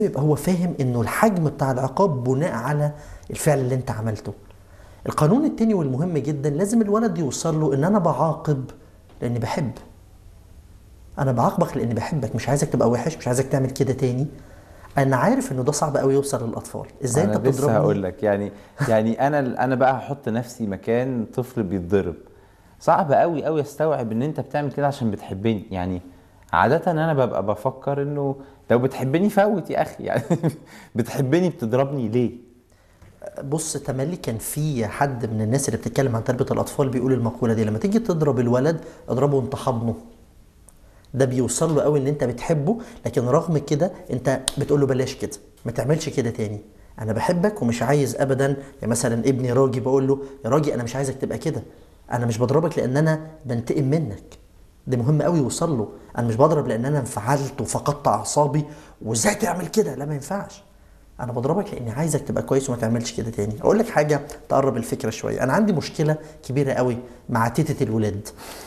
يبقى هو فاهم انه الحجم بتاع العقاب بناء على الفعل اللي انت عملته القانون التاني والمهم جدا لازم الولد يوصل له ان انا بعاقب لاني بحب انا بعاقبك لاني بحبك مش عايزك تبقى وحش مش عايزك تعمل كده تاني انا عارف انه ده صعب قوي يوصل للاطفال ازاي انا انت لسه بتضربني هقول لك يعني يعني انا انا بقى هحط نفسي مكان طفل بيتضرب صعب قوي قوي استوعب ان انت بتعمل كده عشان بتحبني يعني عادة انا ببقى بفكر انه لو بتحبني فوت يا اخي يعني بتحبني بتضربني ليه؟ بص تملي كان في حد من الناس اللي بتتكلم عن تربيه الاطفال بيقول المقوله دي لما تيجي تضرب الولد اضربه وانت حضنه ده بيوصل له قوي ان انت بتحبه لكن رغم كده انت بتقول له بلاش كده ما تعملش كده تاني انا بحبك ومش عايز ابدا يعني مثلا ابني راجي بقول له يا راجي انا مش عايزك تبقى كده انا مش بضربك لان انا بنتقم منك ده مهم قوي يوصل له انا مش بضرب لان انا انفعلت وفقدت اعصابي وازاي تعمل كده لا ما ينفعش انا بضربك لاني عايزك تبقى كويس وما تعملش كده تاني اقول لك حاجه تقرب الفكره شويه انا عندي مشكله كبيره قوي مع تيتة الولاد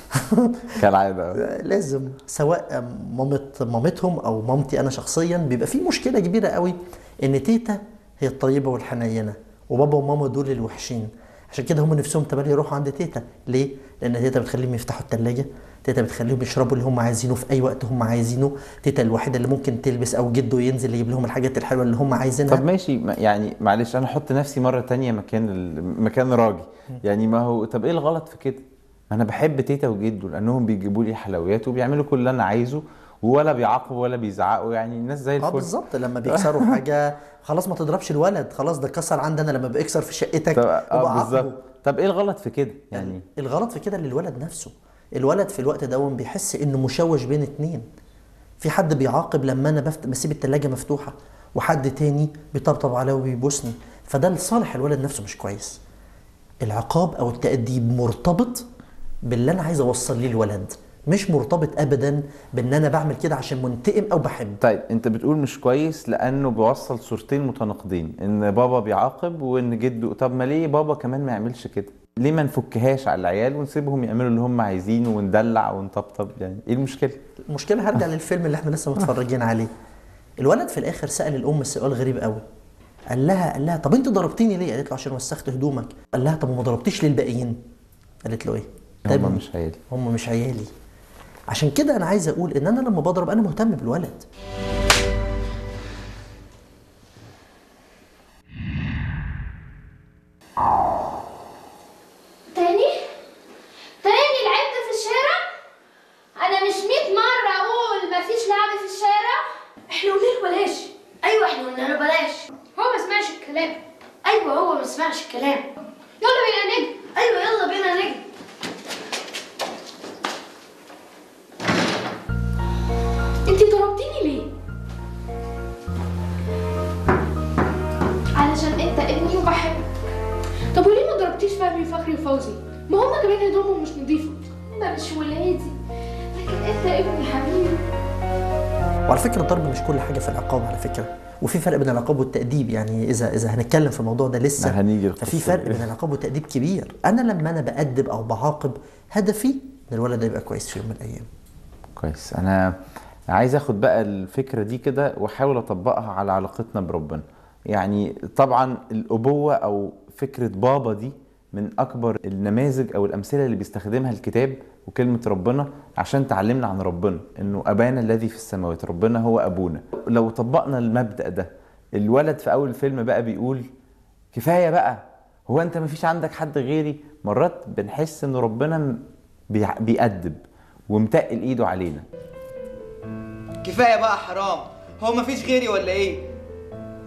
كالعادة لازم سواء مامت مامتهم او مامتي انا شخصيا بيبقى في مشكله كبيره قوي ان تيتا هي الطيبه والحنينه وبابا وماما دول الوحشين عشان كده هم نفسهم تملي يروحوا عند تيتا ليه لان تيتا بتخليهم يفتحوا الثلاجه تيتا بتخليهم يشربوا اللي هم عايزينه في اي وقت هم عايزينه تيتا الوحيده اللي ممكن تلبس او جده ينزل يجيب لهم الحاجات الحلوه اللي هم عايزينها طب ماشي ما- يعني معلش انا احط نفسي مره تانية مكان ال- مكان راجي يعني ما هو طب ايه الغلط في كده ما انا بحب تيتا وجده لانهم بيجيبوا لي حلويات وبيعملوا كل اللي انا عايزه ولا بيعاقبوا ولا بيزعقوا يعني الناس زي اه الفل بالظبط لما بيكسروا حاجه خلاص ما تضربش الولد خلاص ده كسر عندنا لما بيكسر في شقتك طب اه وبعاقبه. بالظبط طب ايه الغلط في كده يعني الغلط في كده للولد نفسه الولد في الوقت ده بيحس انه مشوش بين اتنين في حد بيعاقب لما انا بفت... بسيب التلاجة مفتوحة وحد تاني بيطبطب عليا وبيبوسني فده لصالح الولد نفسه مش كويس العقاب او التأديب مرتبط باللي انا عايز اوصل ليه الولد مش مرتبط ابدا بان انا بعمل كده عشان منتقم او بحب طيب انت بتقول مش كويس لانه بيوصل صورتين متناقضين ان بابا بيعاقب وان جده طب ما ليه بابا كمان ما يعملش كده ليه ما نفكهاش على العيال ونسيبهم يعملوا اللي هم عايزينه وندلع ونطبطب يعني ايه المشكله المشكله هرجع للفيلم اللي احنا لسه متفرجين عليه الولد في الاخر سال الام سؤال غريب قوي قال لها قال لها طب انت ضربتيني ليه قالت له عشان وسخت هدومك قال لها طب وما ضربتيش للباقيين قالت له ايه طيب هم مش عيال هم مش عيالي عشان كده انا عايز اقول ان انا لما بضرب انا مهتم بالولد تاني تاني لعبت في الشارع انا مش 100 مره اقول مفيش لعب في الشارع احنا قلنا له بلاش ايوه احنا قلنا له بلاش هو ما سمعش الكلام ايوه هو ما سمعش الكلام يلا بينا نجري ايوه يلا بينا نجري انت ضربتيني ليه علشان انت ابني وبحبك طب وليه ما ضربتيش فهمي وفخري وفوزي ما هما كمان هدومهم مش نظيفه ده مش ولادي لكن انت ابني حبيبي وعلى فكره الضرب مش كل حاجه في العقاب على فكره وفي فرق بين العقاب والتأديب يعني إذا إذا هنتكلم في الموضوع ده لسه ما هنيجي القصة ففي فرق دي. بين العقاب والتأديب كبير أنا لما أنا بأدب أو بعاقب هدفي إن الولد ده يبقى كويس في يوم من الأيام كويس انا عايز اخد بقى الفكره دي كده واحاول اطبقها على علاقتنا بربنا يعني طبعا الابوه او فكره بابا دي من اكبر النماذج او الامثله اللي بيستخدمها الكتاب وكلمه ربنا عشان تعلمنا عن ربنا انه ابانا الذي في السماوات ربنا هو ابونا لو طبقنا المبدا ده الولد في اول الفيلم بقى بيقول كفايه بقى هو انت مفيش عندك حد غيري مرات بنحس ان ربنا بيع- بيأدب ومتقل ايده علينا كفايه بقى حرام هو مفيش غيري ولا ايه